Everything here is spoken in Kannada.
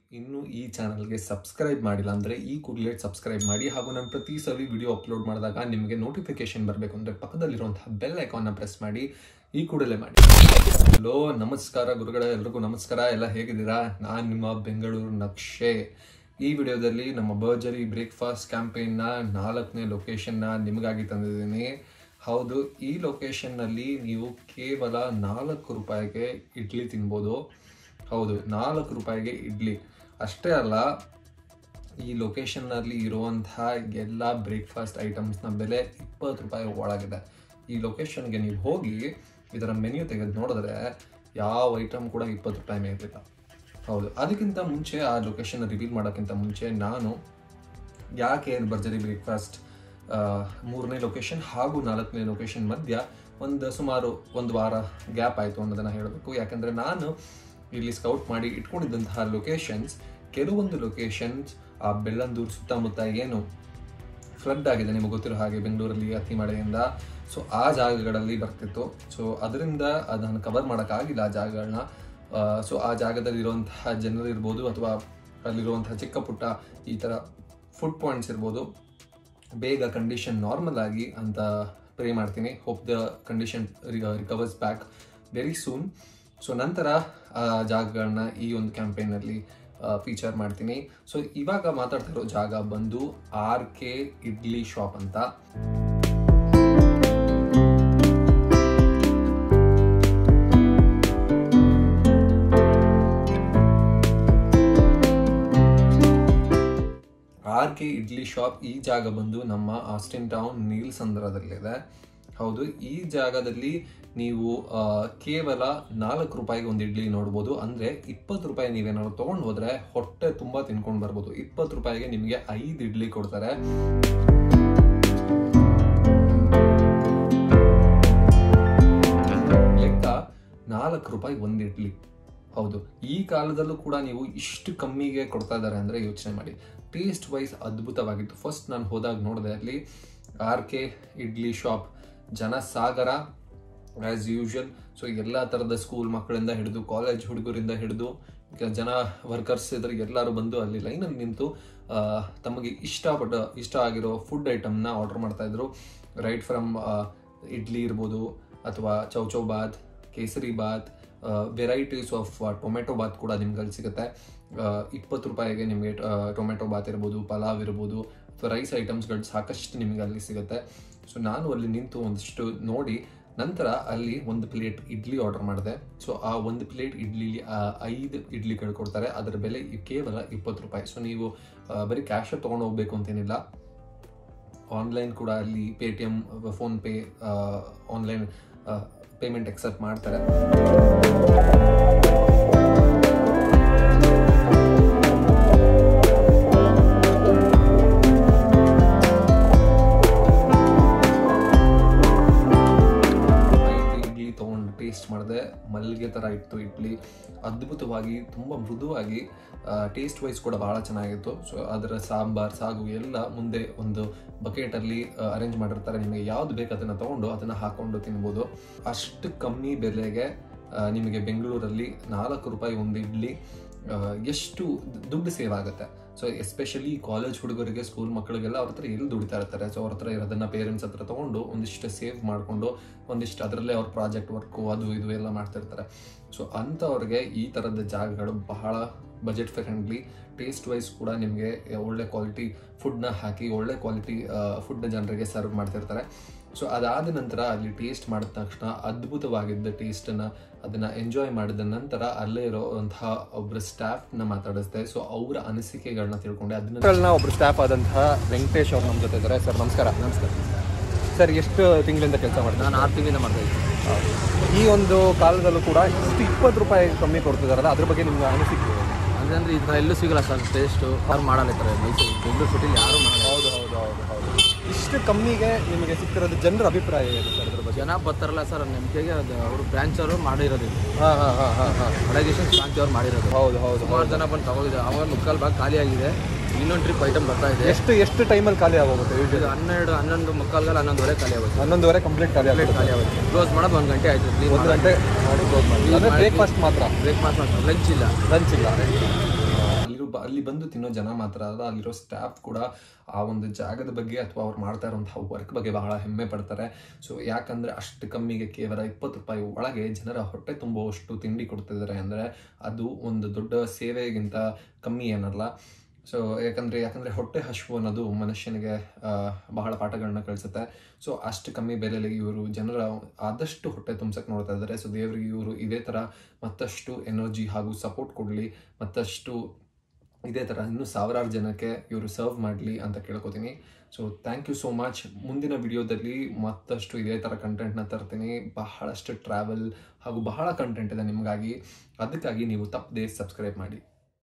ಇನ್ನೂ ಈ ಚಾನಲ್ಗೆ ಸಬ್ಸ್ಕ್ರೈಬ್ ಮಾಡಿಲ್ಲ ಅಂದರೆ ಈ ಕೂಡಲೇ ಸಬ್ಸ್ಕ್ರೈಬ್ ಮಾಡಿ ಹಾಗೂ ನಾನು ಪ್ರತಿ ಸಲ ವಿಡಿಯೋ ಅಪ್ಲೋಡ್ ಮಾಡಿದಾಗ ನಿಮಗೆ ನೋಟಿಫಿಕೇಶನ್ ಬರಬೇಕು ಅಂದರೆ ಪಕ್ಕದಲ್ಲಿರುವಂತಹ ಬೆಲ್ ಐಕಾನ್ನ ಪ್ರೆಸ್ ಮಾಡಿ ಈ ಕೂಡಲೇ ಮಾಡಿ ಹಲೋ ನಮಸ್ಕಾರ ಗುರುಗಳೇ ಎಲ್ರಿಗೂ ನಮಸ್ಕಾರ ಎಲ್ಲ ಹೇಗಿದ್ದೀರಾ ನಾನು ನಿಮ್ಮ ಬೆಂಗಳೂರು ನಕ್ಷೆ ಈ ವಿಡಿಯೋದಲ್ಲಿ ನಮ್ಮ ಬರ್ಜರಿ ಬ್ರೇಕ್ಫಾಸ್ಟ್ ಕ್ಯಾಂಪೇನ್ನ ನಾಲ್ಕನೇ ಲೊಕೇಶನ್ನ ನಿಮಗಾಗಿ ತಂದಿದ್ದೀನಿ ಹೌದು ಈ ಲೊಕೇಶನ್ನಲ್ಲಿ ನೀವು ಕೇವಲ ನಾಲ್ಕು ರೂಪಾಯಿಗೆ ಇಡ್ಲಿ ತಿನ್ಬೋದು ಹೌದು ನಾಲ್ಕು ರೂಪಾಯಿಗೆ ಇಡ್ಲಿ ಅಷ್ಟೇ ಅಲ್ಲ ಈ ಲೊಕೇಶನ್ನಲ್ಲಿ ಇರುವಂತಹ ಎಲ್ಲ ಬ್ರೇಕ್ಫಾಸ್ಟ್ ಐಟಮ್ಸ್ನ ಬೆಲೆ ಇಪ್ಪತ್ತು ರೂಪಾಯಿ ಒಳಗಿದೆ ಈ ಲೊಕೇಶನ್ಗೆ ನೀವು ಹೋಗಿ ಇದರ ಮೆನ್ಯೂ ತೆಗೆದು ನೋಡಿದ್ರೆ ಯಾವ ಐಟಮ್ ಕೂಡ ಇಪ್ಪತ್ತು ರೂಪಾಯಿ ಮೇಲಿಲ್ಲ ಹೌದು ಅದಕ್ಕಿಂತ ಮುಂಚೆ ಆ ಲೊಕೇಶನ್ ರಿವೀಲ್ ಮಾಡೋಕ್ಕಿಂತ ಮುಂಚೆ ನಾನು ಯಾಕೆ ಭರ್ಜರಿ ಬ್ರೇಕ್ಫಾಸ್ಟ್ ಮೂರನೇ ಲೊಕೇಶನ್ ಹಾಗೂ ನಾಲ್ಕನೇ ಲೊಕೇಶನ್ ಮಧ್ಯ ಒಂದು ಸುಮಾರು ಒಂದು ವಾರ ಗ್ಯಾಪ್ ಆಯಿತು ಅನ್ನೋದನ್ನು ಹೇಳಬೇಕು ಯಾಕಂದರೆ ನಾನು ಇಲ್ಲಿ ಸ್ಕೌಟ್ ಮಾಡಿ ಇಟ್ಕೊಂಡಿದ್ದಂತಹ ಲೊಕೇಶನ್ಸ್ ಕೆಲವೊಂದು ಲೊಕೇಶನ್ಸ್ ಆ ಬೆಳ್ಳಂದೂರು ಸುತ್ತಮುತ್ತ ಏನು ಫ್ಲಡ್ ಆಗಿದೆ ನಿಮಗೆ ಗೊತ್ತಿರೋ ಹಾಗೆ ಬೆಂಗಳೂರಲ್ಲಿ ಅತಿ ಮಳೆಯಿಂದ ಸೊ ಆ ಜಾಗಗಳಲ್ಲಿ ಬರ್ತಿತ್ತು ಸೊ ಅದರಿಂದ ಅದನ್ನು ಕವರ್ ಮಾಡೋಕ್ಕಾಗಿಲ್ಲ ಆ ಜಾಗಗಳನ್ನ ಸೊ ಆ ಜಾಗದಲ್ಲಿರುವಂತಹ ಜನರು ಇರ್ಬೋದು ಅಥವಾ ಅಲ್ಲಿರುವಂತಹ ಚಿಕ್ಕ ಪುಟ್ಟ ಈ ಥರ ಫುಡ್ ಪಾಯಿಂಟ್ಸ್ ಇರ್ಬೋದು ಬೇಗ ಕಂಡೀಷನ್ ನಾರ್ಮಲ್ ಆಗಿ ಅಂತ ಪ್ರೇ ಮಾಡ್ತೀನಿ hope the condition recovers back very soon so ನಂತರ ಆ ಜಾಗಗಳನ್ನ ಈ ಒಂದು ಕ್ಯಾಂಪೇನಲ್ಲಿ ಫೀಚರ್ ಮಾಡ್ತೀನಿ ಸೊ ಇವಾಗ ಮಾತಾಡ್ತಿರೋ ಜಾಗ ಬಂದು ಆರ್ ಕೆ ಇಡ್ಲಿ ಶಾಪ್ ಅಂತ ಆರ್ ಕೆ ಇಡ್ಲಿ ಶಾಪ್ ಈ ಜಾಗ ಬಂದು ನಮ್ಮ ಆಸ್ಟಿನ್ ಟೌನ್ ನೀಲ್ ಸಂದ್ರದಲ್ಲಿದೆ ಹೌದು ಈ ಜಾಗದಲ್ಲಿ ನೀವು ಆ, ಕೇವಲ ನಾಲ್ಕು ರೂಪಾಯಿಗೆ ಒಂದು ಇಡ್ಲಿ ನೋಡ್ಬೋದು ಅಂದ್ರೆ ಇಪ್ಪತ್ತು ರೂಪಾಯಿ ನೀವೇನಾದ್ರು ತೊಗೊಂಡು ಹೋದ್ರೆ ಹೊಟ್ಟೆ ತುಂಬಾ ತಿನ್ಕೊಂಡು ಬರ್ಬೋದು ಇಪ್ಪತ್ತು ರೂಪಾಯಿಗೆ ನಿಮಗೆ ಐದು ಇಡ್ಲಿ ಕೊಡ್ತಾರೆ ಲೆಕ್ಕ ನಾಲ್ಕು ರೂಪಾಯಿ ಒಂದು ಇಡ್ಲಿ ಹೌದು ಈ ಕಾಲದಲ್ಲೂ ಕೂಡ ನೀವು ಇಷ್ಟು ಕಮ್ಮಿಗೆ ಕೊಡ್ತಾ ಇದ್ದಾರೆ ಅಂದರೆ ಯೋಚನೆ ಮಾಡಿ ಟೇಸ್ಟ್ ವೈಸ್ ಅದ್ಭುತವಾಗಿತ್ತು ಫಸ್ಟ್ ನಾನು ಹೋದಾಗ ನೋಡಿದೆ ಅಲ್ಲಿ ಆರ್ ಕೆ ಇಡ್ಲಿ ಶಾಪ್ ಜನಸಾಗರ ಆ್ಯಸ್ ಯೂಶುವಲ್ ಸೊ ಎಲ್ಲ ಥರದ ಸ್ಕೂಲ್ ಮಕ್ಕಳಿಂದ ಹಿಡಿದು ಕಾಲೇಜ್ ಹುಡುಗರಿಂದ ಹಿಡಿದು ಜನ ವರ್ಕರ್ಸ್ ಇದ್ರೆ ಎಲ್ಲರೂ ಬಂದು ಅಲ್ಲಿ ಲೈನಲ್ಲಿ ನಿಂತು ಆ, ತಮಗೆ ಇಷ್ಟಪಟ್ಟ ಇಷ್ಟ ಆಗಿರೋ ಫುಡ್ ಐಟಮ್ನ ಆರ್ಡರ್ ಮಾಡ್ತಾ ಇದ್ರು ರೈಟ್ ಫ್ರಮ್ ಇಡ್ಲಿ ಇರ್ಬೋದು ಅಥವಾ chow chow bath kesari bath varieties of tomato bath ಕೂಡ ನಿಮ್ಗೆ ಅಲ್ಲಿ ಸಿಗುತ್ತೆ ಇಪ್ಪತ್ತು ರೂಪಾಯಿಗೆ ನಿಮಗೆ ಟೊಮೆಟೊ ಬಾತ್ ಇರ್ಬೋದು ಪಲಾವ್ ಇರ್ಬೋದು ಅಥವಾ ರೈಸ್ ಐಟಮ್ಸ್ಗಳು ಸಾಕಷ್ಟು ನಿಮಗೆ ಅಲ್ಲಿ ಸಿಗುತ್ತೆ ಸೊ ನಾನು ಅಲ್ಲಿ ನಿಂತು ಒಂದಿಷ್ಟು ನೋಡಿ ನಂತರ ಅಲ್ಲಿ ಒಂದು ಪ್ಲೇಟ್ ಇಡ್ಲಿ ಆರ್ಡರ್ ಮಾಡಿದೆ ಸೊ ಆ ಒಂದು ಪ್ಲೇಟ್ ಇಡ್ಲಿಲಿ ಐದು ಇಡ್ಲಿಗಳು ಕೊಡ್ತಾರೆ ಅದರ ಬೆಲೆ ಇ- ಕೇವಲ ಇಪ್ಪತ್ತು ರೂಪಾಯಿ ಸೊ ನೀವು ಆ, ಬರೀ ಕ್ಯಾಶ್ ತೊಗೊಂಡು ಹೋಗ್ಬೇಕು ಅಂತೇನಿಲ್ಲ ಆನ್ಲೈನ್ ಕೂಡ ಅಲ್ಲಿ Paytm PhonePe online payment accept ಮಾಡ್ತಾರೆ ಐದು ಇಡ್ಲಿ ತೊಗೊಂಡು ಟೇಸ್ಟ್ ಮಾಡಿದೆ ಮಲ್ಲಿಗೆ ಥರ ಇತ್ತು ಇಡ್ಲಿ ಅದ್ಭುತವಾಗಿ ತುಂಬ ಮೃದುವಾಗಿ ಟೇಸ್ಟ್ ವೈಸ್ ಕೂಡ ಭಾಳ ಚೆನ್ನಾಗಿತ್ತು ಸೊ ಅದರ ಸಾಂಬಾರ್ ಸಾಗು ಎಲ್ಲ ಮುಂದೆ ಒಂದು ಬಕೆಟಲ್ಲಿ ಅರೇಂಜ್ ಮಾಡಿರ್ತಾರೆ ನಿಮಗೆ ಯಾವ್ದು ಬೇಕು ಅದನ್ನು ತೊಗೊಂಡು ಅದನ್ನು ಹಾಕೊಂಡು ತಿನ್ಬೋದು ಅಷ್ಟು ಕಮ್ಮಿ ಬೆಲೆಗೆ ಆ, ನಿಮಗೆ ಬೆಂಗಳೂರಲ್ಲಿ ನಾಲ್ಕು ರೂಪಾಯಿ ಒಂದು ಇಡ್ಲಿ ಆ, ಎಷ್ಟು ದುಡ್ಡು ಸೇವ್ ಆಗುತ್ತೆ ಸೊ ಎಸ್ಪೆಷಲಿ ಕಾಲೇಜ್ ಹುಡುಗರಿಗೆ ಸ್ಕೂಲ್ ಮಕ್ಕಳಿಗೆಲ್ಲ ಅವ್ರ ಹತ್ರ ಎಲ್ಲಿ ದುಡಿತಾ ಇರ್ತಾರೆ ಸೊ ಅವ್ರ ಹತ್ರ ಇರೋದನ್ನ ಪೇರೆಂಟ್ಸ್ ಹತ್ರ ತೊಗೊಂಡು ಒಂದಿಷ್ಟು ಸೇವ್ ಮಾಡಿಕೊಂಡು ಒಂದಿಷ್ಟು ಅದರಲ್ಲೇ ಅವ್ರ ಪ್ರಾಜೆಕ್ಟ್ ವರ್ಕು ಅದು ಇದು ಎಲ್ಲ ಮಾಡ್ತಿರ್ತಾರೆ ಸೊ ಅಂಥವ್ರಿಗೆ ಈ ಥರದ ಜಾಗಗಳು ಬಹಳ ಬಜೆಟ್ ಫ್ರೆಂಡ್ಲಿ ಟೇಸ್ಟ್ ವೈಸ್ ಕೂಡ ನಿಮಗೆ ಒಳ್ಳೆ ಕ್ವಾಲಿಟಿ ಫುಡ್ನ ಹಾಕಿ ಒಳ್ಳೆ ಕ್ವಾಲಿಟಿ ಫುಡ್ನ ಜನರಿಗೆ ಸರ್ವ್ ಮಾಡ್ತಿರ್ತಾರೆ ಸೊ ಅದಾದ ನಂತರ ಅಲ್ಲಿ ಟೇಸ್ಟ್ ಮಾಡಿದ ತಕ್ಷಣ ಅದ್ಭುತವಾಗಿದ್ದ ಟೇಸ್ಟನ್ನು ಅದನ್ನು ಎಂಜಾಯ್ ಮಾಡಿದ ನಂತರ ಅಲ್ಲೇ ಇರೋವಂತಹ ಒಬ್ಬರು ಸ್ಟಾಫ್ನ ಮಾತಾಡಿಸ್ದೆ ಸೊ ಅವರ ಅನಿಸಿಕೆಗಳನ್ನ ತಿಳ್ಕೊಂಡೆ ಅದನ್ನ ಒಬ್ಬರು ಸ್ಟಾಫ್ ಆದಂತಹ ವೆಂಕಟೇಶ್ ಅವ್ರು ನಮ್ಮ ಜೊತೆ ಇದ್ದಾರೆ ಸರ್ ನಮಸ್ಕಾರ ನಮಸ್ಕಾರ ಸರ್ ಎಷ್ಟು ತಿಂಗಳಿಂದ ಕೆಲಸ ಮಾಡ್ತಾರೆ ನಾನು ಆರು ತಿಂಗಳಿಂದ ಮಾಡ್ತಾ ಇದ್ದೀನಿ ಈ ಒಂದು ಕಾಲದಲ್ಲೂ ಕೂಡ ಇಷ್ಟು ಇಪ್ಪತ್ತು ರೂಪಾಯಿ ಕಮ್ಮಿ ಕೊಡ್ತಿದಾರಲ್ಲ ಅದ್ರ ಬಗ್ಗೆ ನಿಮ್ಗೆ ಅನಿಸಿಕೆ ಅಂದರೆ ಅಂದರೆ ಈ ಥರ ಎಲ್ಲೂ ಸಿಗಲ್ಲ ಸರ್ ಟೇಸ್ಟು ಯಾರು ಮಾಡಲ್ಲ ಈ ಥರ ಮೈಸೂರು ಬೆಂಗಳೂರು ಸಿಟಿಲಿ ಯಾರೂ ಮಾಡಲ್ಲ ಹೌದು ಹೌದು ಹೌದು ಹೌದು ಇಷ್ಟು ಕಮ್ಮಿಗೆ ನಿಮಗೆ ಸಿಗ್ತಿರೋದು ಜನರ ಅಭಿಪ್ರಾಯ ಏನು ಸರ್ ಅದ್ರ ಬಗ್ಗೆ ಜನ ಬರ್ತಾರಲ್ಲ ಸರ್ ನಂಬಿಕೆಗೆ ಅದು ಅವರು ಬ್ರಾಂಚ್ ಅವರು ಮಾಡಿರೋದು ಇದು ಹಾಂ ಹಾಂ ಹಾಂ ಹಾಂ ಹಾಂ ಅಡಗೇಶನ್ ಬ್ರಾಂಚ್ ಅವ್ರು ಮಾಡಿರೋದು ಹೌದು ಹೌದು ಸುಮಾರು ಜನ ಬಂದು ತಗೋಗಿದೆ ಅವಾಗ ಮುಕ್ಕಾಲು ಭಾಗ ಖಾಲಿ ಆಗಿದೆ ಇನ್ನೊಂದು ಟ್ರಿಪ್ ಐಟಮ್ ಬರ್ತಾ ಇದೆ ಎಷ್ಟು ಎಷ್ಟು ಟೈಮಲ್ಲಿ ಖಾಲಿ ಆಗೋಗುತ್ತೆ ಇದು ಯೂಶಲಿ ಹನ್ನೆರಡು ಹನ್ನೊಂದು ಮುಕ್ಕಾಲ್ಗಲ್ಲ ಹನ್ನೊಂದುವರೆ ಖಾಲಿ ಆಗುತ್ತೆ ಹನ್ನೊಂದುವರೆ ಕಂಪ್ಲೀಟ್ ಖಾಲಿ ಆಗುತ್ತೆ ಖಾಲಿ ಆಗುತ್ತೆ ಕ್ಲೋಸ್ ಮಾಡೋದು ಒಂದು ಗಂಟೆ ಆಯಿತು ಕ್ಲೀನ್ ಒಂದು ಗಂಟೆ ಮಾಡಿ ಕ್ಲೋಸ್ ಮಾಡಿ ಅಂದರೆ ಬ್ರೇಕ್ಫಾಸ್ಟ್ ಮಾತ್ರ ಬ್ರೇಕ್ಫಾಸ್ಟ್ ಮಾಡ್ತಾರೆ ಲಂಚ್ ಇಲ್ಲ ಲಂಚ್ ಇಲ್ಲ ಅಲ್ಲಿರೋ ಬ- ಅಲ್ಲಿ ಬಂದು ತಿನ್ನೋ ಜನ ಮಾತ್ರ ಅಲ್ಲ ಅಲ್ಲಿರೋ ಸ್ಟಾಫ್ ಕೂಡ ಆ ಒಂದು ಜಾಗದ ಬಗ್ಗೆ ಅಥವಾ ಅವ್ರು ಮಾಡ್ತಾ ಇರುವಂತಹ ವರ್ಕ್ ಬಗ್ಗೆ ಬಹಳ ಹೆಮ್ಮೆ ಪಡ್ತಾರೆ ಸೊ ಯಾಕಂದ್ರೆ ಅಷ್ಟು ಕಮ್ಮಿಗೆ ಕೇವಲ ಇಪ್ಪತ್ತು ರೂಪಾಯಿ ಒಳಗೆ ಜನರ ಹೊಟ್ಟೆ ತುಂಬುವಷ್ಟು ತಿಂಡಿ ಕೊಡ್ತಿದ್ದಾರೆ ಅಂದರೆ ಅದು ಒಂದು ದೊಡ್ಡ ಸೇವೆಗಿಂತ ಕಮ್ಮಿ ಏನಲ್ಲ ಸೊ ಯಾಕಂದರೆ ಯಾಕಂದರೆ ಹೊಟ್ಟೆ ಹಸಿವು ಅನ್ನೋದು ಮನುಷ್ಯನಿಗೆ ಆ, ಬಹಳ ಪಾಠಗಳನ್ನ ಕಳಿಸುತ್ತೆ ಸೊ ಅಷ್ಟು ಕಮ್ಮಿ ಬೆಲೆಯಲ್ಲಿ ಇವರು ಜನರ ಆದಷ್ಟು ಹೊಟ್ಟೆ ತುಂಬ್ಸಕ್ಕೆ ನೋಡ್ತಾ ಇದ್ದಾರೆ ಸೊ ದೇವರಿಗೆ ಇವರು ಇದೇ ಥರ ಮತ್ತಷ್ಟು ಎನರ್ಜಿ ಹಾಗೂ ಸಪೋರ್ಟ್ ಕೊಡಲಿ ಮತ್ತಷ್ಟು ಇದೇ ಥರ ಇನ್ನೂ ಸಾವಿರಾರು ಜನಕ್ಕೆ ಇವರು ಸರ್ವ್ ಮಾಡಲಿ ಅಂತ ಕೇಳ್ಕೊತೀನಿ so thank you so much ಮುಂದಿನ ವಿಡಿಯೋದಲ್ಲಿ ಮತ್ತಷ್ಟು ಇದೇ ಥರ ಕಂಟೆಂಟ್ನ ತರ್ತೀನಿ ಬಹಳಷ್ಟು ಟ್ರಾವೆಲ್ ಹಾಗೂ ಬಹಳ ಕಂಟೆಂಟ್ ಇದೆ ನಿಮಗಾಗಿ ಅದಕ್ಕಾಗಿ ನೀವು ತಪ್ಪದೆ ಸಬ್ಸ್ಕ್ರೈಬ್ ಮಾಡಿ